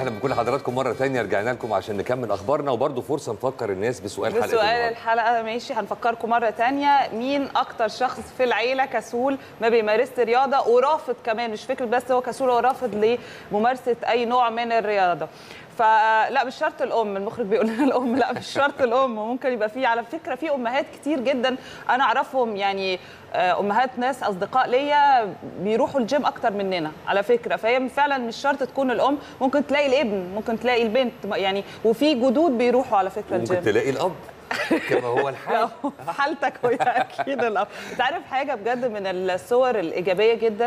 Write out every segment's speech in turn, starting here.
اهلا بكل حضراتكم مره ثانيه رجعنا لكم عشان نكمل اخبارنا وبرده فرصه نفكر الناس بسؤال حلقه بسؤال النهاردة. الحلقه ماشي هنفكركم مره تانية مين اكتر شخص في العيله كسول ما بيمارسش رياضه ورافض كمان مش فكره بس هو كسول هو رافض لممارسه اي نوع من الرياضه فلا مش شرط الام المخرج بيقول لنا الام لا مش شرط الام ممكن يبقى في على فكره في امهات كتير جدا انا اعرفهم يعني آه، امهات ناس اصدقاء ليا بيروحوا الجيم اكتر مننا على فكره فهي فعلا مش شرط تكون الام ممكن تلاقي الابن ممكن تلاقي البنت يعني وفي جدود بيروحوا على فكره الجيم ممكن تلاقي الاب كما هو الحال لا في حالتك هو اكيد الاب انت عارف حاجه بجد من الصور الايجابيه جدا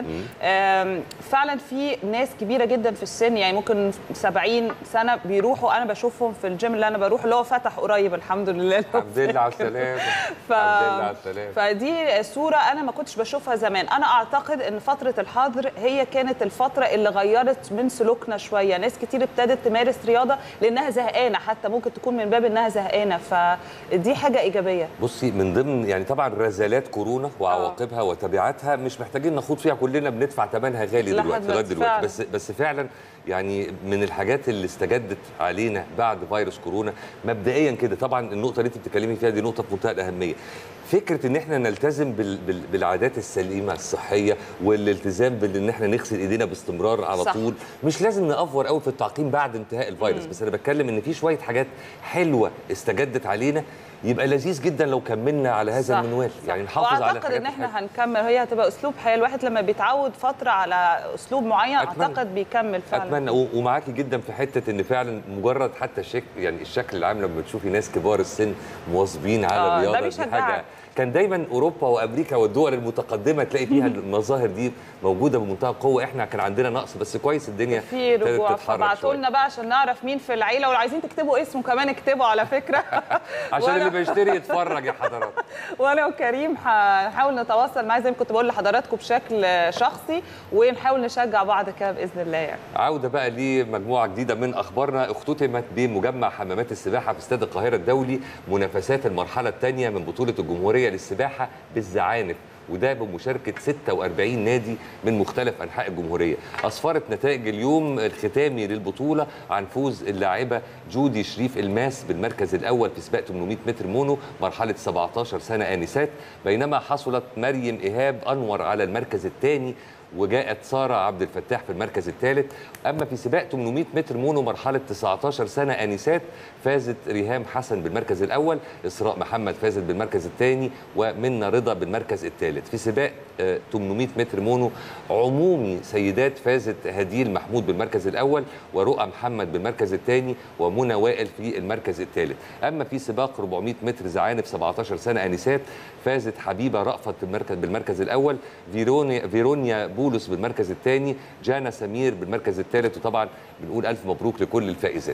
آم، فعلا في ناس كبيره جدا في السن يعني ممكن 70 سنه بيروحوا انا بشوفهم في الجيم اللي انا بروح اللي هو فتح قريب الحمد لله الحمد لله على السلامه ف... الحمد لله على السلامه فدي صوره انا ما كنتش بشوفها زمان انا اعتقد ان فتره الحظر هي كانت الفتره اللي غيرت من سلوكنا شويه ناس كتير ابتدت تمارس رياضه لانها زهقانه حتى ممكن تكون من باب انها زهقانه فدي حاجه ايجابيه بصي من ضمن يعني طبعا رذالات كورونا وعواقبها وتبعاتها مش محتاجين نخوض فيها كلنا بندفع ثمنها غالي لحد دلوقتي لغايه دلوقتي دلوقتي فعلا. بس بس فعلا يعني من الحاجات اللي استجدت علينا بعد فيروس كورونا مبدئيا كده طبعا النقطه اللي انت بتتكلمي فيها دي نقطه في منتهى الاهميه فكره ان احنا نلتزم بال بال بالعادات السليمه الصحيه والالتزام بان احنا نغسل ايدينا باستمرار على صح. طول مش لازم نافور قوي في التعقيم بعد انتهاء الفيروس بس انا بتكلم ان في شويه حاجات حلوه استجدت علينا يبقى لذيذ جدا لو كملنا على هذا صح، المنوال صح. يعني نحافظ على واعتقد الحاجات ان احنا الحلوة. هنكمل هي هتبقى اسلوب حياه الواحد لما بيتعود فتره على اسلوب معين أتمنى. اعتقد بيكمل فعلا اتمنى و- ومعاكي جدا في حته ان فعلا مجرد حتى الشكل يعني الشكل العام لما بتشوفي ناس كبار السن مواظبين على آه، ده الرياضه دي بيشجعك. حاجه كان دايما اوروبا وامريكا والدول المتقدمه تلاقي فيها المظاهر دي موجوده بمنتهى القوه احنا كان عندنا نقص بس كويس الدنيا في ابتدت رجوع تتحرك فابعتوا شوية. لنا بقى عشان نعرف مين في العيله ولو عايزين تكتبوا اسمه كمان اكتبوا على فكره عشان وأنا- اللي بيشتري يتفرج يا حضرات وانا وكريم هنحاول نتواصل معاه زي ما كنت بقول لحضراتكم بشكل شخصي ونحاول نشجع بعض كده باذن الله يعني عودة بقى لمجموعة جديدة من أخبارنا اختتمت بمجمع حمامات السباحة في استاد القاهرة الدولي منافسات المرحلة الثانية من بطولة الجمهورية للسباحة بالزعانف وده بمشاركة 46 نادي من مختلف أنحاء الجمهورية أسفرت نتائج اليوم الختامي للبطولة عن فوز اللاعبة جودي شريف الماس بالمركز الأول في سباق 800 متر مونو مرحلة 17 سنة آنسات بينما حصلت مريم إيهاب أنور على المركز الثاني وجاءت ساره عبد الفتاح في المركز الثالث اما في سباق 800 متر مونو مرحله 19 سنه انسات فازت ريهام حسن بالمركز الاول اسراء محمد فازت بالمركز الثاني ومنى رضا بالمركز الثالث في سباق آه، 800 متر مونو عمومي سيدات فازت هديل محمود بالمركز الاول ورؤى محمد بالمركز الثاني ومنى وائل في المركز الثالث اما في سباق 400 متر زعانف 17 سنه انسات فازت حبيبه رأفت بالمركز بالمركز الاول فيرونيا فيرونيا بولس بالمركز الثاني جانا سمير بالمركز الثالث وطبعا بنقول الف مبروك لكل الفائزات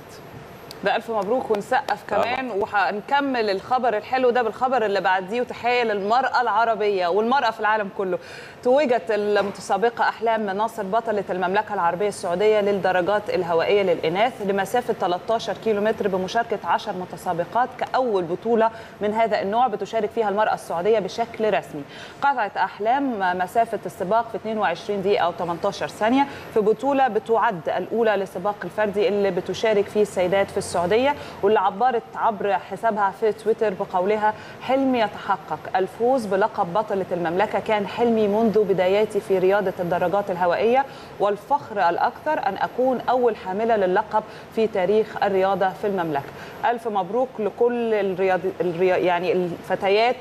ده الف مبروك ونسقف كمان وهنكمل الخبر الحلو ده بالخبر اللي بعديه وتحيه للمراه العربيه والمراه في العالم كله توجت المتسابقه احلام ناصر بطله المملكه العربيه السعوديه للدرجات الهوائيه للاناث لمسافه 13 كيلومتر بمشاركه 10 متسابقات كاول بطوله من هذا النوع بتشارك فيها المراه السعوديه بشكل رسمي قطعت احلام مسافه السباق في 22 دقيقه او 18 ثانيه في بطوله بتعد الاولى للسباق الفردي اللي بتشارك فيه السيدات في السعوديه واللي عبرت عبر حسابها في تويتر بقولها حلمي يتحقق الفوز بلقب بطله المملكه كان حلمي منذ بداياتي في رياضه الدراجات الهوائيه والفخر الاكثر ان اكون اول حامله للقب في تاريخ الرياضه في المملكه الف مبروك لكل الرياض... الريا... يعني الفتيات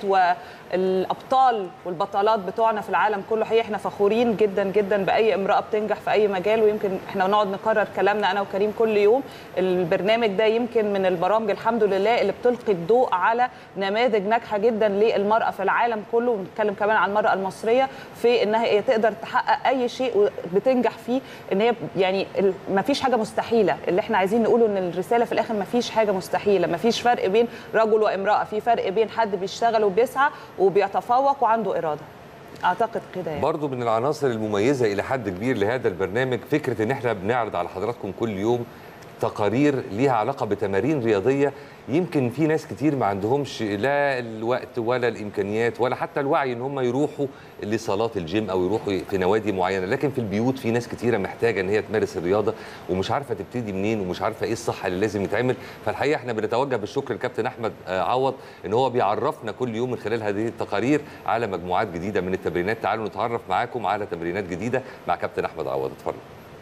والابطال والبطلات بتوعنا في العالم كله حقيقه احنا فخورين جدا جدا باي امراه بتنجح في اي مجال ويمكن احنا نقعد نكرر كلامنا انا وكريم كل يوم البرنامج ده يمكن من البرامج الحمد لله اللي بتلقي الضوء على نماذج ناجحه جدا للمراه في العالم كله ونتكلم كمان عن المراه المصريه في انها هي تقدر تحقق اي شيء بتنجح فيه ان هي يعني ما فيش حاجه مستحيله اللي احنا عايزين نقوله ان الرساله في الاخر ما فيش حاجه مستحيله ما فيش فرق بين رجل وامراه في فرق بين حد بيشتغل وبيسعى وبيتفوق وعنده اراده اعتقد كده يعني برضو من العناصر المميزه الى حد كبير لهذا البرنامج فكره ان احنا بنعرض على حضراتكم كل يوم تقارير ليها علاقه بتمارين رياضيه يمكن في ناس كتير ما عندهمش لا الوقت ولا الامكانيات ولا حتى الوعي ان هم يروحوا لصالات الجيم او يروحوا في نوادي معينه لكن في البيوت في ناس كتيره محتاجه ان هي تمارس الرياضه ومش عارفه تبتدي منين ومش عارفه ايه الصح اللي لازم يتعمل فالحقيقه احنا بنتوجه بالشكر للكابتن احمد آه، عوض ان هو بيعرفنا كل يوم من خلال هذه التقارير على مجموعات جديده من التمرينات تعالوا نتعرف معاكم على تمرينات جديده مع كابتن احمد عوض اتفضل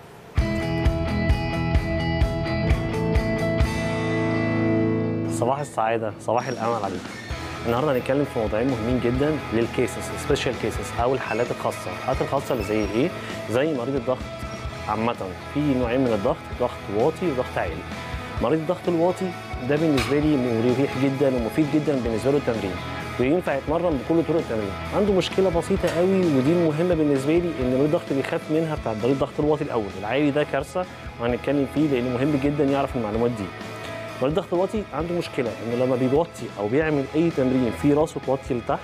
صباح السعادة صباح الأمل عليكم النهارده هنتكلم في موضوعين مهمين جدا للكيسز سبيشال كيسز او الحالات الخاصه الحالات الخاصه اللي زي ايه زي مريض الضغط عامه في نوعين من الضغط ضغط واطي وضغط عالي مريض الضغط الواطي ده بالنسبه لي مريح جدا ومفيد جدا بالنسبه له التمرين وينفع يتمرن بكل طرق التمرين عنده مشكله بسيطه قوي ودي المهمه بالنسبه لي ان مريض الضغط بيخاف منها بتاع مريض الضغط الواطي الاول العالي ده كارثه وهنتكلم فيه لانه مهم جدا يعرف المعلومات دي مريض الضغط الواطي عنده مشكله انه لما بيوطي او بيعمل اي تمرين فيه راسه توطي لتحت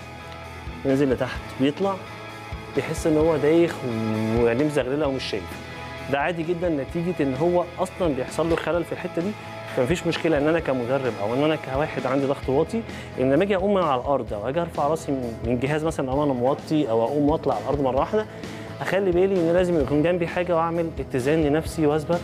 ينزل لتحت بيطلع بيحس ان هو دايخ وعينيه مزغلله ومش شايف ده عادي جدا نتيجه ان هو اصلا بيحصل له خلل في الحته دي فمفيش مشكله ان انا كمدرب او ان انا كواحد عندي ضغط واطي ان لما اجي اقوم من على الارض او اجي ارفع راسي من من جهاز مثلا او انا موطي او اقوم واطلع على الارض مره واحده اخلي بالي ان لازم يكون جنبي حاجه واعمل اتزان لنفسي واثبت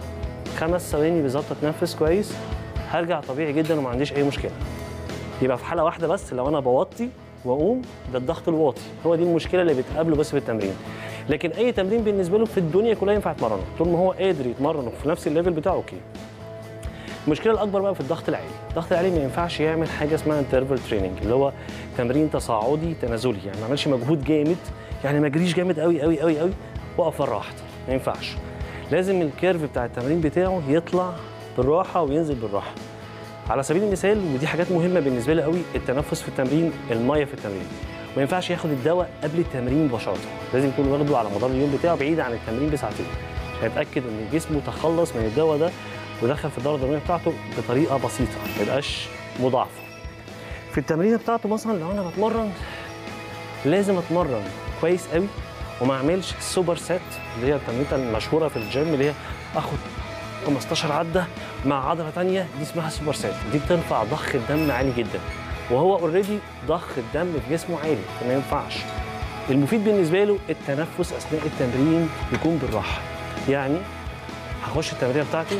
خمس ثواني بالظبط اتنفس كويس هرجع طبيعي جدا وما عنديش اي مشكله يبقى في حاله واحده بس لو انا بوطي واقوم ده الضغط الواطي هو دي المشكله اللي بتقابله بس في التمرين لكن اي تمرين بالنسبه له في الدنيا كلها ينفع يتمرنه طول ما هو قادر يتمرن في نفس الليفل بتاعه اوكي المشكله الاكبر بقى في الضغط العالي الضغط العالي ما ينفعش يعمل حاجه اسمها انترفال تريننج اللي هو تمرين تصاعدي تنازلي يعني ما اعملش مجهود جامد يعني ما اجريش جامد قوي قوي قوي قوي واقف مره واحده ما ينفعش لازم الكيرف بتاع التمرين بتاعه يطلع بالراحه وينزل بالراحه على سبيل المثال ودي حاجات مهمه بالنسبه لي قوي التنفس في التمرين الميه في التمرين ما ينفعش ياخد الدواء قبل التمرين مباشره لازم يكون واخده على مدار اليوم بتاعه بعيد عن التمرين بساعتين عشان يتاكد ان جسمه تخلص من الدواء ده ودخل في الدوره الدمويه بتاعته بطريقه بسيطه ما يبقاش مضاعفه في التمرينه بتاعته مثلا لو انا بتمرن لازم اتمرن كويس قوي وما اعملش سوبر سيت اللي هي التمرينه المشهوره في الجيم اللي هي اخد 15 عده مع عضله ثانيه دي اسمها سوبر سيت دي بترفع ضخ الدم عالي جدا وهو اوريدي ضخ الدم في جسمه عالي فما ينفعش المفيد بالنسبه له التنفس اثناء التمرين يكون بالراحه يعني هخش التمرينه بتاعتي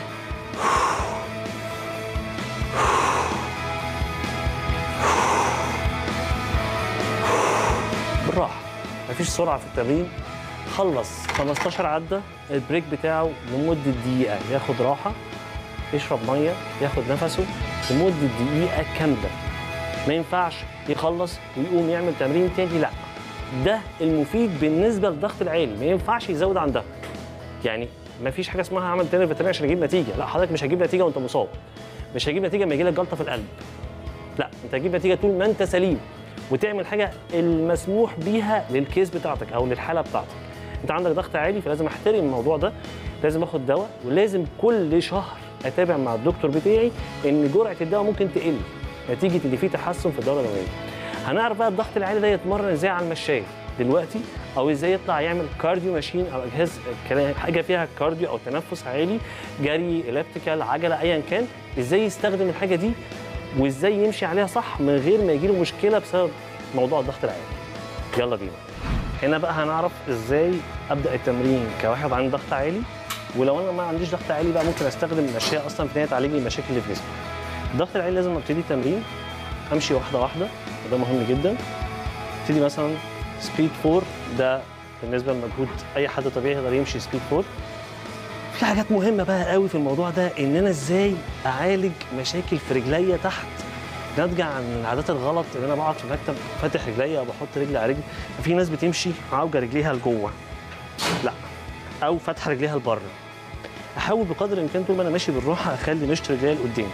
بالراحه مفيش سرعه في التمرين خلص 15 عده البريك بتاعه لمده دقيقه ياخد راحه يشرب ميه ياخد نفسه لمده دقيقه كامله ما ينفعش يخلص ويقوم يعمل تمرين تاني لا ده المفيد بالنسبه للضغط العالي ما ينفعش يزود عن ده يعني ما فيش حاجه اسمها اعمل تاني فيترينري عشان اجيب نتيجه لا حضرتك مش هجيب نتيجه وانت مصاب مش هجيب نتيجه لما يجي لك جلطه في القلب لا انت هتجيب نتيجه طول ما انت سليم وتعمل حاجه المسموح بيها للكيس بتاعتك او للحاله بتاعتك انت عندك ضغط عالي فلازم احترم الموضوع ده لازم اخد دواء ولازم كل شهر اتابع مع الدكتور بتاعي ان جرعه الدواء ممكن تقل نتيجه ان في تحسن في الدوره الدمويه هنعرف بقى الضغط العالي ده يتمرن ازاي على المشايه دلوقتي او ازاي يطلع يعمل كارديو ماشين او جهاز حاجه فيها كارديو او تنفس عالي جري الكتريكال عجله ايا كان ازاي يستخدم الحاجه دي وازاي يمشي عليها صح من غير ما يجيله مشكله بسبب موضوع الضغط العالي يلا بينا هنا بقى هنعرف ازاي ابدا التمرين كواحد عنده ضغط عالي ولو انا ما عنديش ضغط عالي بقى ممكن استخدم الاشياء اصلا في ان هي تعالج لي المشاكل اللي في جسمي الضغط العالي لازم ابتدي تمرين امشي واحده واحده وده مهم جدا ابتدي مثلا سبيد 4 ده بالنسبه لمجهود اي حد طبيعي يقدر يمشي سبيد 4 في حاجات مهمه بقى قوي في الموضوع ده ان انا ازاي اعالج مشاكل في رجليا تحت ناتجه عن العادات الغلط ان انا بقعد في المكتب فاتح رجليا او بحط رجلي على رجلي في ناس بتمشي عوجه رجليها لجوه لا او فاتحه رجليها لبره احاول بقدر الامكان طول ما انا ماشي بالراحه اخلي مشط رجليا لقدام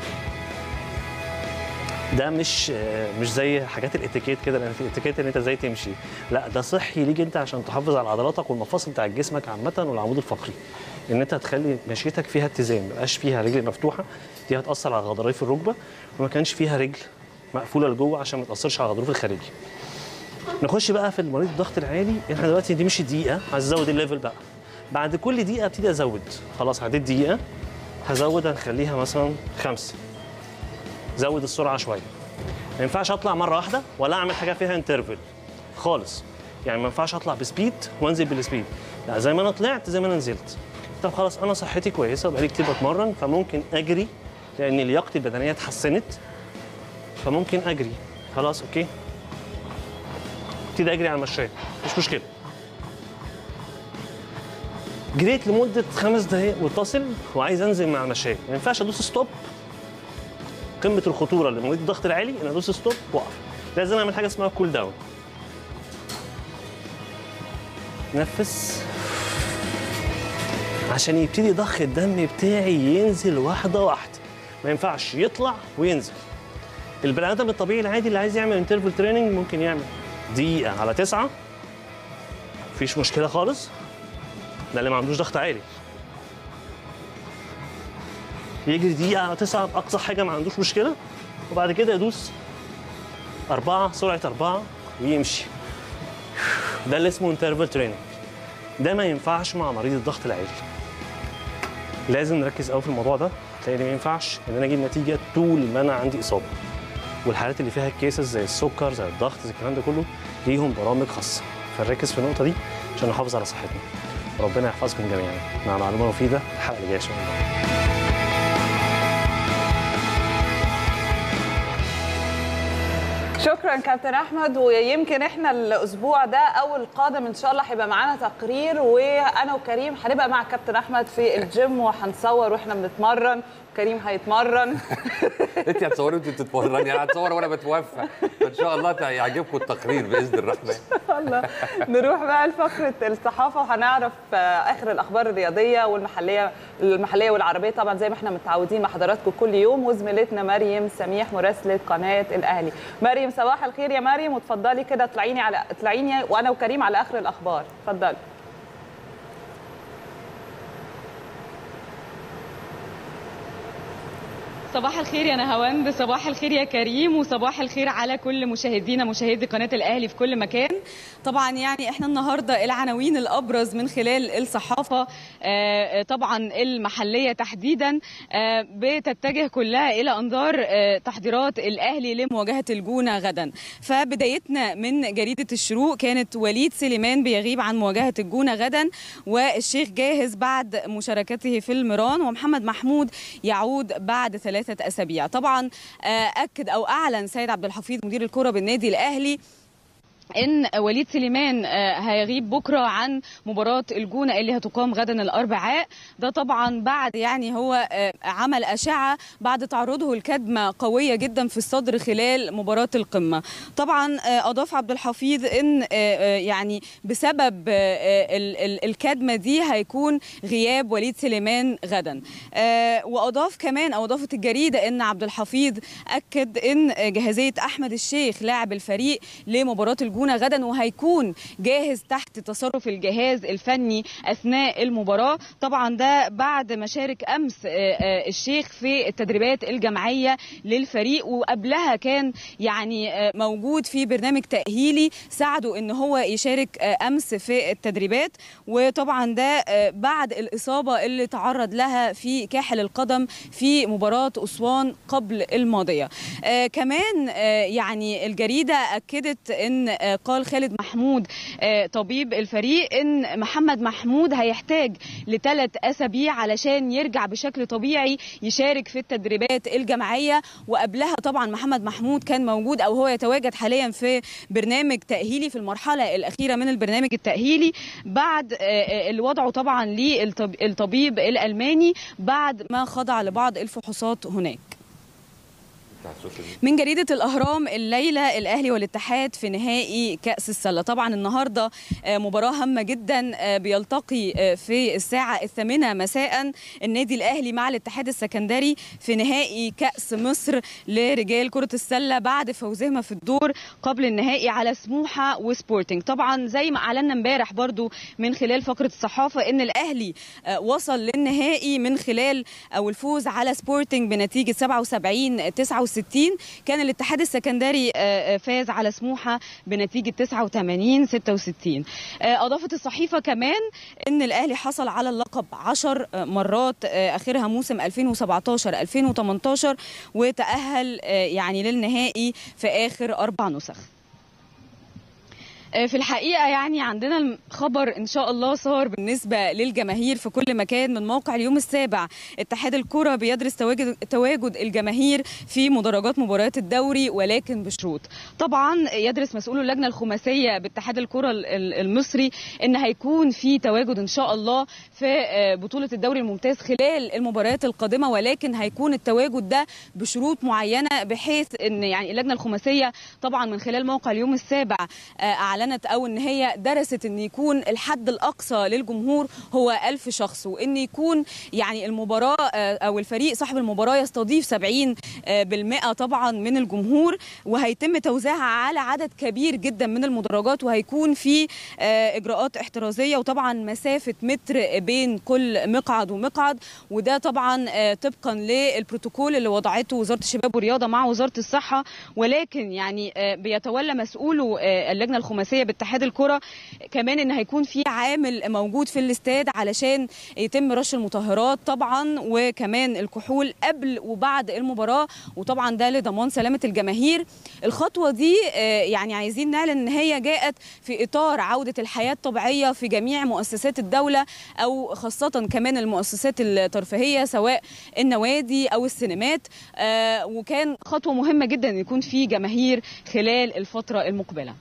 ده مش مش زي حاجات الاتيكيت كده لان في الاتيكيت ان انت ازاي تمشي لا ده صحي ليك انت عشان تحافظ على عضلاتك والمفاصل بتاع جسمك عامه والعمود الفقري ان انت هتخلي مشيتك فيها اتزان ما يبقاش فيها رجل مفتوحه دي هتاثر على غضاريف الركبه وما كانش فيها رجل مقفوله لجوه عشان ما تاثرش على الغضروف الخارجي نخش بقى في المريض الضغط العالي احنا دلوقتي نمشي دقيقه هزود الليفل بقى بعد كل دقيقه ابتدي ازود خلاص عديت دقيقه هزود هنخليها مثلا خمسة زود السرعة شوية ما ينفعش اطلع مرة واحدة ولا اعمل حاجة فيها انترفل خالص يعني ما ينفعش اطلع بسبيد وانزل بالسبيد لا زي ما انا طلعت زي ما انا نزلت طب خلاص انا صحتي كويسة وبقالي كتير بتمرن فممكن اجري لان لياقتي البدنية اتحسنت فممكن اجري خلاص اوكي ابتدي اجري على المشاية مش مشكلة جريت لمدة خمس دقايق واتصل وعايز انزل مع المشاية ما ينفعش ادوس ستوب قمة الخطورة اللي موجود الضغط العالي ان ادوس ستوب واقف لازم اعمل حاجة اسمها كول داون نفس عشان يبتدي ضخ الدم بتاعي ينزل واحدة واحدة ما ينفعش يطلع وينزل البني ادم الطبيعي العادي اللي عايز يعمل انترفال تريننج ممكن يعمل دقيقة على تسعة مفيش مشكلة خالص ده اللي ما عندوش ضغط عالي يجري دقيقة على تسعة بأقصى حاجة ما عندوش مشكلة وبعد كده يدوس أربعة سرعة أربعة ويمشي ده اللي اسمه انترفال تريننج ده ما ينفعش مع مريض الضغط العالي لازم نركز قوي في الموضوع ده لان ما ينفعش ان انا اجيب نتيجه طول ما انا عندي اصابه والحالات اللي فيها كيسز زي السكر زي الضغط زي الكلام ده كله ليهم برامج خاصه فنركز في النقطه دي عشان نحافظ على صحتنا ربنا يحفظكم جميعا مع معلومه مفيده الحلقه اللي جايه ان شاء الله شكرا كابتن احمد ويمكن احنا الاسبوع ده او القادم ان شاء الله هيبقى معانا تقرير وانا وكريم هنبقى مع كابتن احمد في الجيم وهنصور واحنا بنتمرن كريم هيتمرن انت هتصوري وانت بتتمرني انا هتصور وانا بتوفى فان شاء الله يعجبكم التقرير باذن الرحمن الله نروح بقى لفقره الصحافه وهنعرف آه، اخر الاخبار الرياضيه والمحليه المحليه والعربيه طبعا زي ما احنا متعودين مع حضراتكم كل يوم وزميلتنا مريم سميح مراسله قناه الاهلي مريم صباح الخير يا مريم وتفضلي كده اطلعيني على اطلعيني وانا وكريم على اخر الاخبار اتفضلي صباح الخير يا نهاوند صباح الخير يا كريم وصباح الخير على كل مشاهدينا مشاهدي قناة الأهلي في كل مكان طبعا يعني احنا النهاردة العناوين الأبرز من خلال الصحافة آه، طبعا المحلية تحديدا آه، بتتجه كلها إلى أنظار آه، تحضيرات الأهلي لمواجهة الجونة غدا فبدايتنا من جريدة الشروق كانت وليد سليمان بيغيب عن مواجهة الجونة غدا والشيخ جاهز بعد مشاركته في المران ومحمد محمود يعود بعد ثلاثة أسابيع طبعا آه، أكد أو أعلن سيد عبد الحفيظ مدير الكرة بالنادي الأهلي ان وليد سليمان آه، هيغيب بكره عن مباراه الجونه اللي هتقام غدا الاربعاء ده طبعا بعد يعني هو آه، عمل اشعه بعد تعرضه لكدمه قويه جدا في الصدر خلال مباراه القمه طبعا آه، اضاف عبد الحفيظ ان آه، آه، يعني بسبب آه، ال- ال- الكدمه دي هيكون غياب وليد سليمان غدا آه، واضاف كمان او اضافت الجريده ان عبد الحفيظ اكد ان جاهزيه احمد الشيخ لاعب الفريق لمباراه الجونه غدا وهيكون جاهز تحت تصرف الجهاز الفني اثناء المباراه طبعا ده بعد ما شارك امس آه، آه، الشيخ في التدريبات الجماعيه للفريق وقبلها كان يعني آه، موجود في برنامج تاهيلي ساعده ان هو يشارك آه، امس في التدريبات وطبعا ده آه، بعد الاصابه اللي تعرض لها في كاحل القدم في مباراه اسوان قبل الماضيه آه، كمان آه، يعني الجريده اكدت ان آه، قال خالد محمود آه، طبيب الفريق ان محمد محمود هيحتاج لثلاث اسابيع علشان يرجع بشكل طبيعي يشارك في التدريبات الجماعيه وقبلها طبعا محمد محمود كان موجود او هو يتواجد حاليا في برنامج تاهيلي في المرحله الاخيره من البرنامج التاهيلي بعد آه، آه، اللي وضعه طبعا للطبيب الالماني بعد ما خضع لبعض الفحوصات هناك بتاع السوشيال ميديا من جريدة الأهرام الليلة الأهلي والاتحاد في نهائي كأس السلة طبعا النهاردة آه، مباراة هامة جدا آه، بيلتقي آه، في الساعة الثامنة مساء النادي الأهلي مع الاتحاد السكندري في نهائي كأس مصر لرجال كرة السلة بعد فوزهما في الدور قبل النهائي على سموحة وسبورتنج طبعا زي ما أعلنا امبارح برضو من خلال فقرة الصحافة إن الأهلي آه، وصل للنهائي من خلال أو الفوز على سبورتنج بنتيجة 77 69 66 كان الاتحاد السكندري آه، آه، فاز على سموحه بنتيجه 89 66 آه، اضافت الصحيفه كمان ان الاهلي حصل على اللقب 10 مرات آه، اخرها موسم 2017 2018 وتاهل آه، يعني للنهائي في اخر اربع نسخ في الحقيقة يعني عندنا الخبر إن شاء الله صار بالنسبة للجماهير في كل مكان من موقع اليوم السابع اتحاد الكرة بيدرس تواجد, تواجد الجماهير في مدرجات مباريات الدوري ولكن بشروط طبعا يدرس مسؤول اللجنة الخماسية باتحاد الكرة ال- ال- المصري إن هيكون في تواجد إن شاء الله في آه، بطولة الدوري الممتاز خلال المباريات القادمة ولكن هيكون التواجد ده بشروط معينة بحيث إن يعني اللجنة الخماسية طبعا من خلال موقع اليوم السابع آه، أعلنت او ان هي درست ان يكون الحد الاقصى للجمهور هو ألف شخص وان يكون يعني المباراه آه، او الفريق صاحب المباراه يستضيف 70 آه، بالمئة طبعا من الجمهور وهيتم توزيعها على عدد كبير جدا من المدرجات وهيكون في آه، اجراءات احترازيه وطبعا مسافه متر بين كل مقعد ومقعد وده طبعا آه، طبقا للبروتوكول اللي وضعته وزاره الشباب والرياضه مع وزاره الصحه ولكن يعني آه، بيتولى مسؤوله آه، اللجنه الخماسيه باتحاد الكره كمان ان هيكون في عامل موجود في الاستاد علشان يتم رش المطهرات طبعا وكمان الكحول قبل وبعد المباراه وطبعا ده لضمان سلامه الجماهير الخطوه دي آه، يعني عايزين نعلن ان هي جاءت في اطار عوده الحياه الطبيعيه في جميع مؤسسات الدوله او خاصه كمان المؤسسات الترفيهيه سواء النوادي او السينمات آه، وكان خطوه مهمه جدا ان يكون في جماهير خلال الفتره المقبله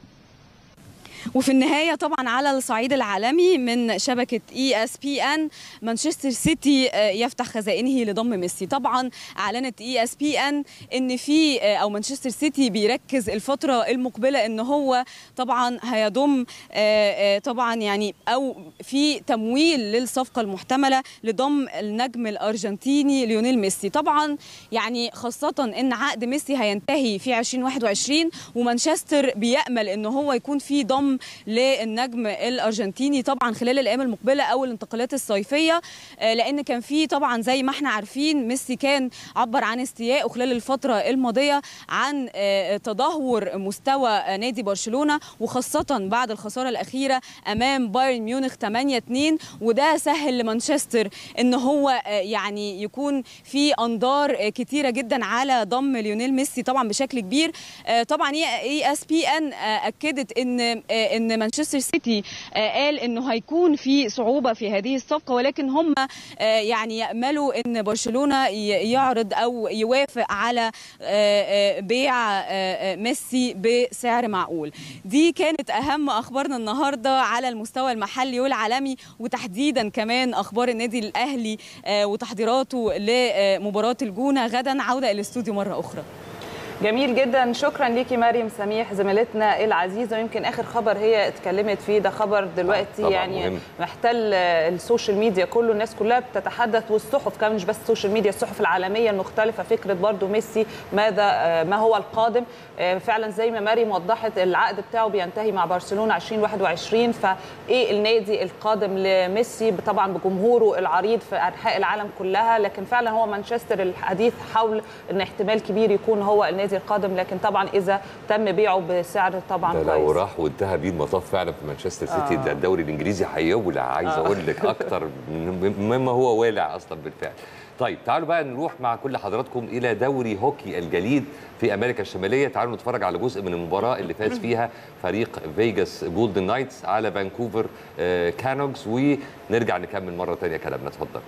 وفي النهاية طبعا على الصعيد العالمي من شبكة اي اس بي ان مانشستر سيتي آه، يفتح خزائنه لضم ميسي طبعا اعلنت اي اس بي ان ان في آه، او مانشستر سيتي بيركز الفترة المقبلة ان هو طبعا هيضم آه، آه، طبعا يعني او في تمويل للصفقة المحتملة لضم النجم الارجنتيني ليونيل ميسي طبعا يعني خاصة ان عقد ميسي هينتهي في 2021 ومانشستر بيأمل ان هو يكون في ضم للنجم الارجنتيني طبعا خلال الايام المقبله او الانتقالات الصيفيه آه، لان كان في طبعا زي ما احنا عارفين ميسي كان عبر عن استيائه خلال الفتره الماضيه عن آه، تدهور مستوى آه، نادي برشلونه وخاصه بعد الخساره الاخيره امام بايرن ميونخ 8 2 وده سهل لمانشستر ان هو آه، يعني يكون في انظار آه، كتيره جدا على ضم ليونيل ميسي طبعا بشكل كبير آه، طبعا اي اس بي ان اكدت ان آه، ان مانشستر سيتي آه، قال انه هيكون في صعوبه في هذه الصفقه ولكن هم آه، يعني ياملوا ان برشلونه ي- يعرض او يوافق على آه، آه، بيع آه، آه، ميسي بسعر معقول دي كانت اهم اخبارنا النهارده على المستوى المحلي والعالمي وتحديدا كمان اخبار النادي الاهلي آه، وتحضيراته لمباراه الجونه غدا عوده الى الاستوديو مره اخرى جميل جدا شكرا ليكي مريم سميح زميلتنا العزيزه ويمكن اخر خبر هي اتكلمت فيه ده خبر دلوقتي طبعاً يعني مهم. محتل السوشيال ميديا كله الناس كلها بتتحدث والصحف كمان مش بس السوشيال ميديا الصحف العالميه المختلفه فكره برضو ميسي ماذا آه، ما هو القادم آه، فعلا زي ما مريم وضحت العقد بتاعه بينتهي مع برشلونه 2021 فايه النادي القادم لميسي طبعا بجمهوره العريض في انحاء العالم كلها لكن فعلا هو مانشستر الحديث حول ان احتمال كبير يكون هو النادي القادم لكن طبعا اذا تم بيعه بسعر طبعا ده لو كويس راح وانتهى بيه المطاف فعلا في مانشستر سيتي آه. ده الدوري الانجليزي هيولع عايز آه. اقول لك اكتر من- مما هو والع اصلا بالفعل طيب تعالوا بقى نروح مع كل حضراتكم الى دوري هوكي الجليد في امريكا الشماليه تعالوا نتفرج على جزء من المباراه اللي فاز فيها فريق فيجاس جولدن نايتس على فانكوفر آه، كانوكس ونرجع نكمل مره ثانيه كلامنا اتفضل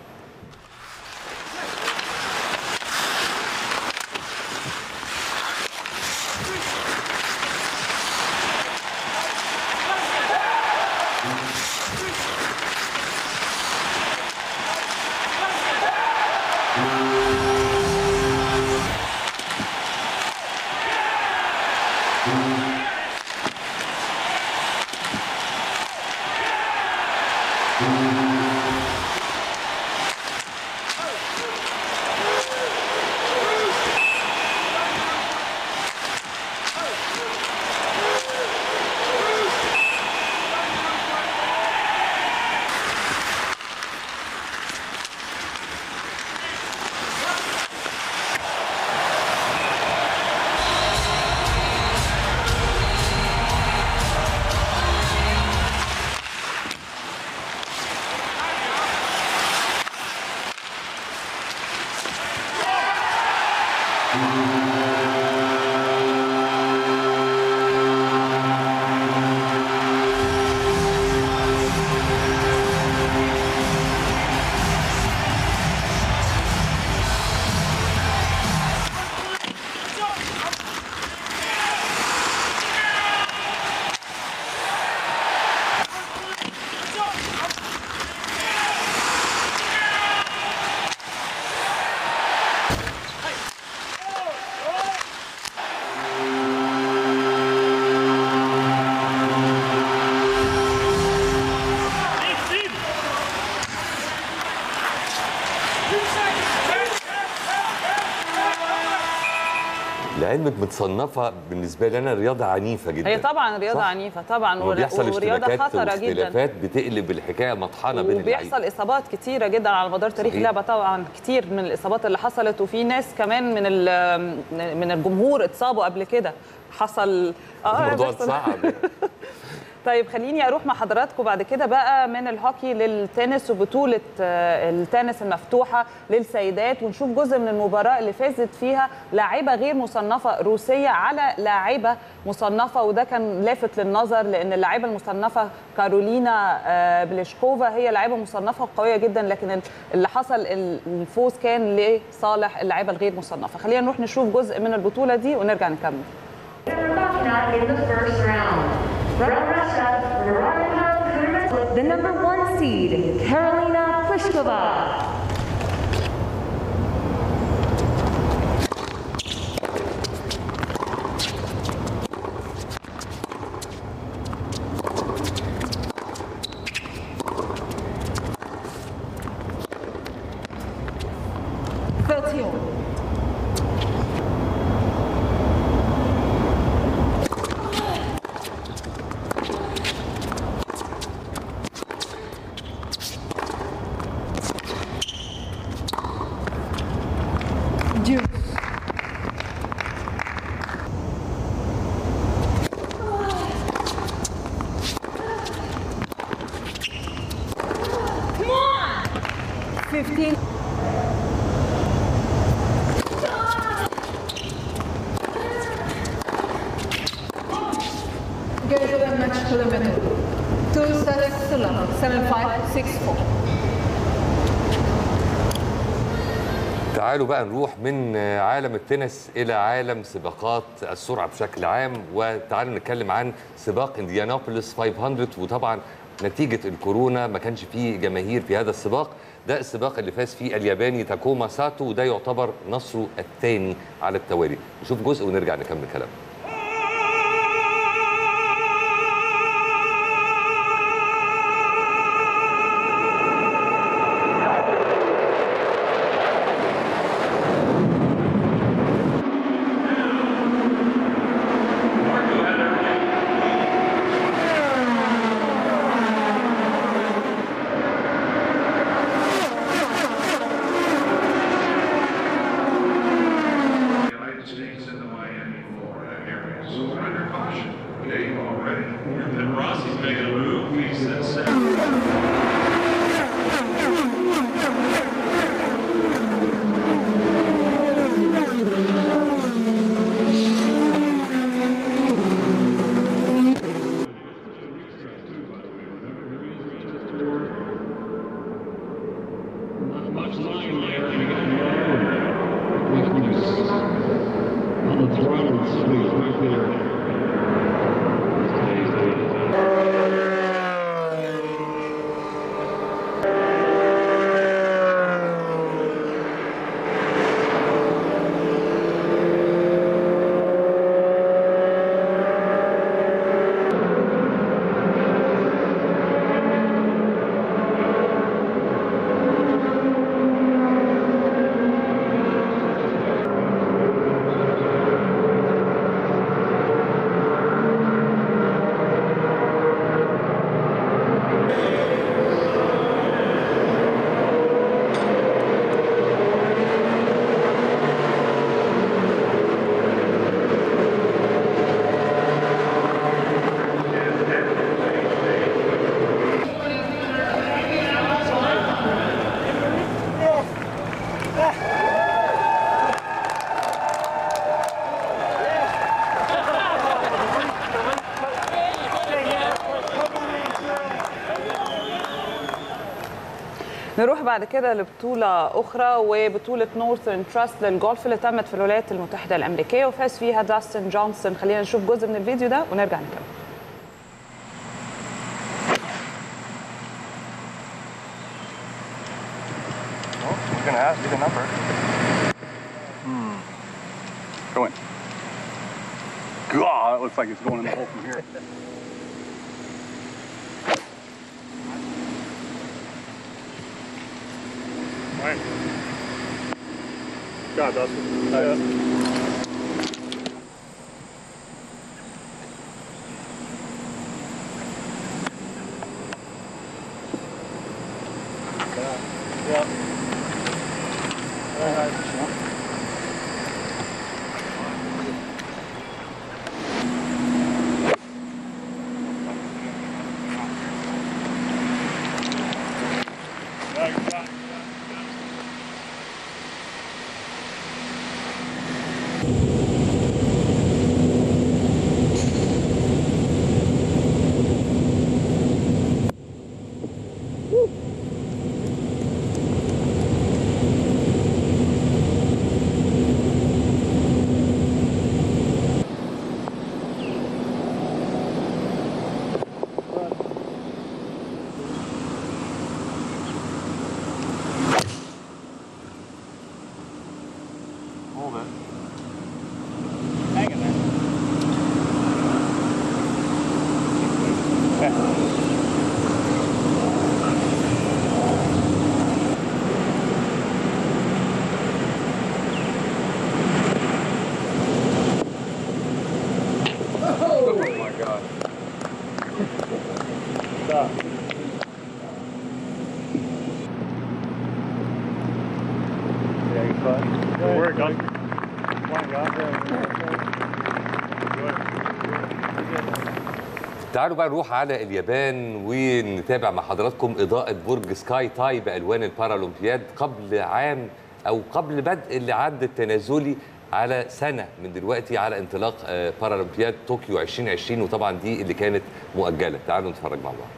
لعلمك متصنفه بالنسبه لي انا رياضه عنيفه جدا هي طبعا رياضه صح؟ عنيفه طبعا لما ور- بيحصل ورياضه اشتباكات خطره جدا واختلافات بتقلب الحكايه مطحنه بين اللعيبه وبيحصل اصابات كتيره جدا على مدار تاريخ صحيح. اللعبه طبعا كتير من الاصابات اللي حصلت وفي ناس كمان من ال- من الجمهور اتصابوا قبل كده حصل الموضوع بيحصل. صعب طيب خليني اروح مع حضراتكم بعد كده بقى من الهوكي للتنس وبطوله آه، التنس المفتوحه للسيدات ونشوف جزء من المباراه اللي فازت فيها لاعبه غير مصنفه روسيه على لاعبه مصنفه وده كان لافت للنظر لان اللاعبه المصنفه كارولينا آه، بليشكوفا هي لاعبه مصنفه قويه جدا لكن اللي حصل الفوز كان لصالح اللاعبه الغير مصنفه خلينا نروح نشوف جزء من البطوله دي ونرجع نكمل Bakina in the first round. From Russia, Veronica Kudermetova. The number one seed, Karolina Pliskova. Get to the next kilometer. Two sets to level. Seven five six four. تعالوا بقى نروح من عالم التنس الى عالم سباقات السرعه بشكل عام وتعالوا نتكلم عن سباق انديانابوليس 500 وطبعا نتيجه الكورونا ما كانش فيه جماهير في هذا السباق ده السباق اللي فاز فيه الياباني تاكوما ساتو وده يعتبر نصره الثاني على التوالي نشوف جزء ونرجع نكمل كلامنا United States and the Miami, Florida area. So we're under caution. Dave already. And Rossi's making a move. He's at seven. Much line there, and again, on the throttle, somebody's right there. نروح بعد كده لبطولة أخرى وبطولة نورثرن تراست للجولف اللي تمت في الولايات المتحدة الأمريكية وفاز فيها داستن جونسون خلينا نشوف جزء من الفيديو ده ونرجع نكمل He's gonna ask you the number. Hmm. Go in. God, it looks like it's going in the hole from here. All right. God, Dustin. Hold it. Hang in there. Oh my God. Stop. Yeah, you fine. Good work, Gus. Come on, guys. تعالوا بقى نروح على اليابان ونتابع مع حضراتكم إضاءة برج سكاي تاي بألوان البارالمبياد قبل عام أو قبل بدء العد التنازلي على سنة من دلوقتي على انطلاق آه، بارالمبياد طوكيو 2020 وطبعا دي اللي كانت مؤجلة تعالوا نتفرج مع بعض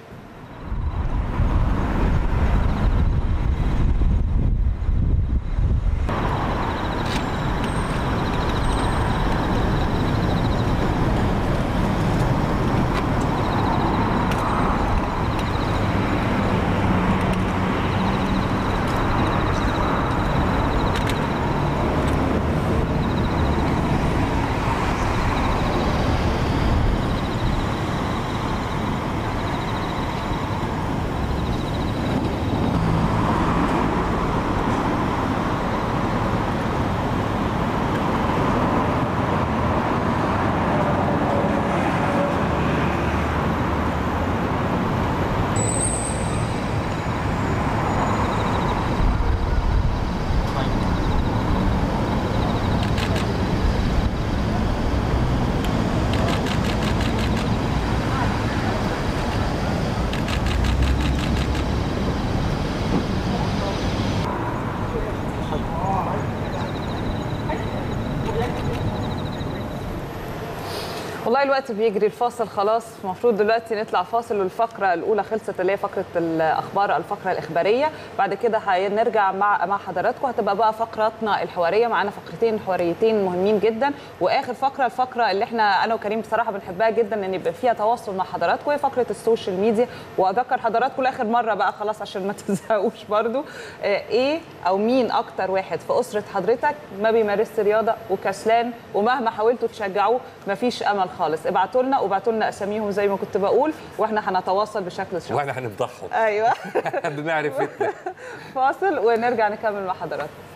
والله الوقت بيجري الفاصل خلاص المفروض دلوقتي نطلع فاصل والفقره الاولى خلصت اللي هي فقره الاخبار الفقره الاخباريه بعد كده هنرجع مع مع حضراتكم هتبقى بقى فقراتنا الحواريه معانا فقرتين حواريتين مهمين جدا واخر فقره الفقره اللي احنا انا وكريم بصراحه بنحبها جدا ان يبقى فيها تواصل مع حضراتكم هي فقره السوشيال ميديا واذكر حضراتكم لاخر مره بقى خلاص عشان ما تزهقوش برضو آه، ايه او مين اكتر واحد في اسره حضرتك ما بيمارسش رياضه وكسلان ومهما حاولتوا تشجعوه مفيش امل خالص ابعتوا لنا وابعتوا لنا اساميهم زي ما كنت بقول واحنا هنتواصل بشكل شخصي واحنا هنفضحهم ايوه بمعرفتنا فاصل ونرجع نكمل مع حضراتكم